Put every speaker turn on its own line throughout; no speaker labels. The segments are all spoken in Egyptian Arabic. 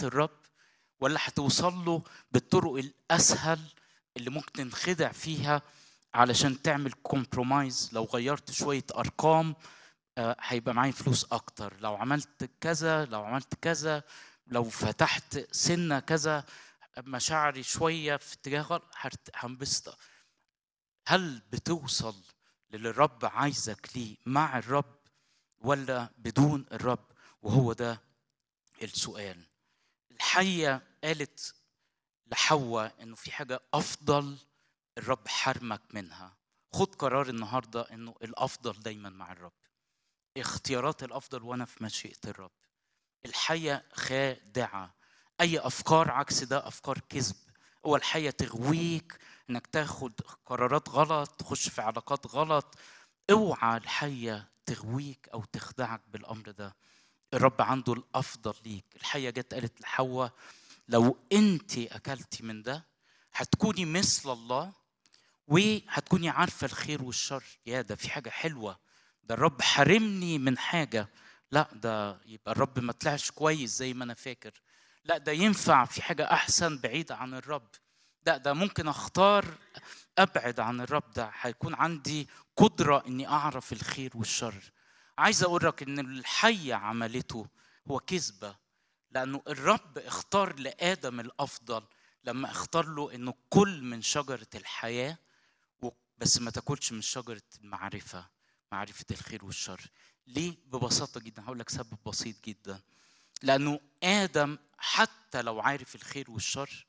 الرب ولا هتوصل له بالطرق الاسهل اللي ممكن تنخدع فيها علشان تعمل كومبرومايز لو غيرت شويه ارقام آه، هيبقى معايا فلوس اكتر لو عملت كذا لو عملت كذا لو فتحت سنه كذا مشاعري شويه في اتجاه غلط هرت- هنبسط هل بتوصل للي الرب عايزك ليه مع الرب ولا بدون الرب وهو ده السؤال الحية قالت لحواء انه في حاجة افضل الرب حرمك منها خد قرار النهاردة انه الافضل دايما مع الرب اختيارات الافضل وانا في مشيئة الرب الحية خادعة اي افكار عكس ده افكار كذب هو الحية تغويك انك تاخد قرارات غلط تخش في علاقات غلط اوعى الحية تغويك او تخدعك بالامر ده الرب عنده الافضل ليك الحية جت قالت لحواء لو انت اكلتي من ده هتكوني مثل الله وهتكوني عارفة الخير والشر يا ده في حاجة حلوة ده الرب حرمني من حاجة لا ده يبقى الرب ما طلعش كويس زي ما انا فاكر لا ده ينفع في حاجة أحسن بعيدة عن الرب لا ده ممكن أختار أبعد عن الرب ده هيكون عندي قدرة إني أعرف الخير والشر عايز أقول لك إن الحية عملته هو كذبة لأنه الرب اختار لآدم الأفضل لما اختار له إنه كل من شجرة الحياة و- بس ما تاكلش من شجرة المعرفة معرفة الخير والشر ليه ببساطة جدا هقول لك سبب بسيط جدا لأنه آدم حتى لو عارف الخير والشر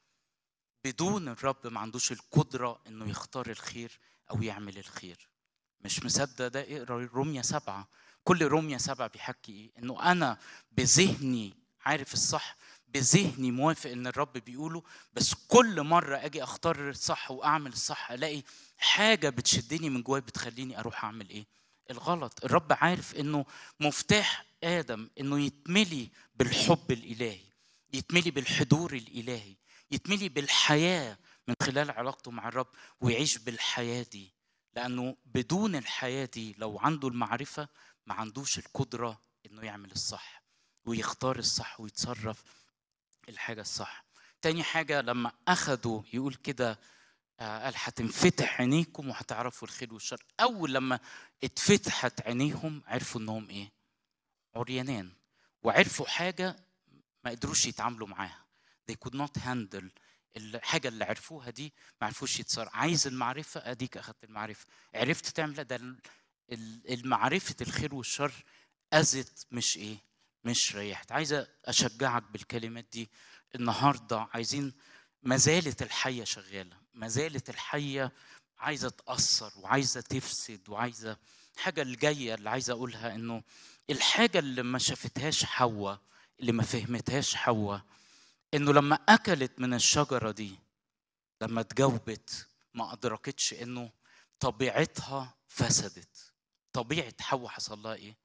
بدون الرب ما عندوش القدرة إنه يختار الخير أو يعمل الخير مش مصدق ده اقرا روميا سبعة كل روميا سبعة بيحكي إيه إنه أنا بذهني عارف الصح بذهني موافق إن الرب بيقوله بس كل مرة أجي أختار الصح وأعمل الصح ألاقي حاجة بتشدني من جواي بتخليني أروح أعمل إيه الغلط الرب عارف إنه مفتاح آدم إنه يتملي بالحب الإلهي يتملي بالحضور الإلهي يتملي بالحياة من خلال علاقته مع الرب ويعيش بالحياة دي لأنه بدون الحياة دي لو عنده المعرفة ما عندوش القدرة إنه يعمل الصح ويختار الصح ويتصرف الحاجة الصح تاني حاجة لما أخدوا يقول كده آه، قال هتنفتح عينيكم وهتعرفوا الخير والشر أول لما اتفتحت عينيهم عرفوا إنهم إيه عريانان وعرفوا حاجة ما قدروش يتعاملوا معاها they could not handle الحاجة اللي عرفوها دي ما عرفوش يتصرف عايز المعرفة أديك أخدت المعرفة عرفت تعمل لا، ده ال- ال- المعرفة الخير والشر أذت مش إيه مش ريحت عايزة أشجعك بالكلمات دي النهاردة عايزين ما زالت الحية شغالة ما زالت الحية عايزة تأثر وعايزة تفسد وعايزة الحاجة الجاية اللي عايزة أقولها إنه الحاجة اللي ما شافتهاش حواء اللي ما فهمتهاش حواء إنه لما أكلت من الشجرة دي لما اتجاوبت ما أدركتش إنه طبيعتها فسدت طبيعة حواء حصل لها إيه؟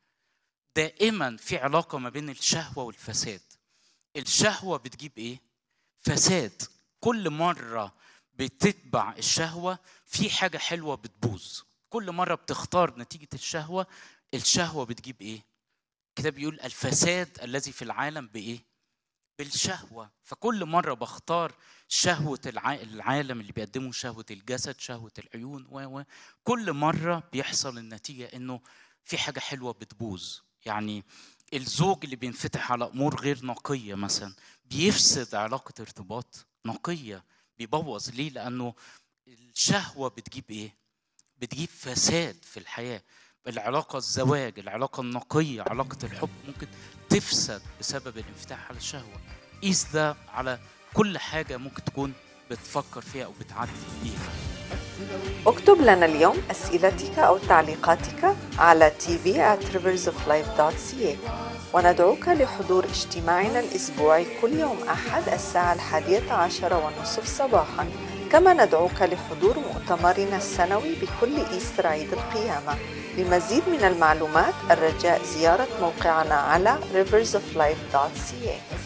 دائما في علاقة ما بين الشهوة والفساد الشهوة بتجيب إيه؟ فساد كل مرة بتتبع الشهوة في حاجة حلوة بتبوظ كل مرة بتختار نتيجة الشهوة الشهوة بتجيب إيه؟ الكتاب بيقول الفساد الذي في العالم بإيه؟ بالشهوة فكل مرة بختار شهوة الع- العالم اللي بيقدمه شهوة الجسد شهوة العيون و و كل مرة بيحصل النتيجة إنه في حاجة حلوة بتبوظ يعني الزوج اللي بينفتح على أمور غير نقية مثلا بيفسد علاقة ارتباط نقية بيبوظ ليه؟ لأنه الشهوة بتجيب إيه؟ بتجيب فساد في الحياة العلاقة الزواج العلاقة النقية علاقة الحب ممكن تفسد بسبب الانفتاح على الشهوة قيس ده على كل حاجة ممكن تكون بتفكر فيها أو بتعدي بيها
اكتب لنا اليوم أسئلتك أو تعليقاتك على tv at riversoflife.ca وندعوك لحضور اجتماعنا الأسبوعي كل يوم أحد الساعة الحادية عشر والنصف صباحا كما ندعوك لحضور مؤتمرنا السنوي بكل إيستر عيد القيامة لمزيد من المعلومات الرجاء زيارة موقعنا على riversoflife.ca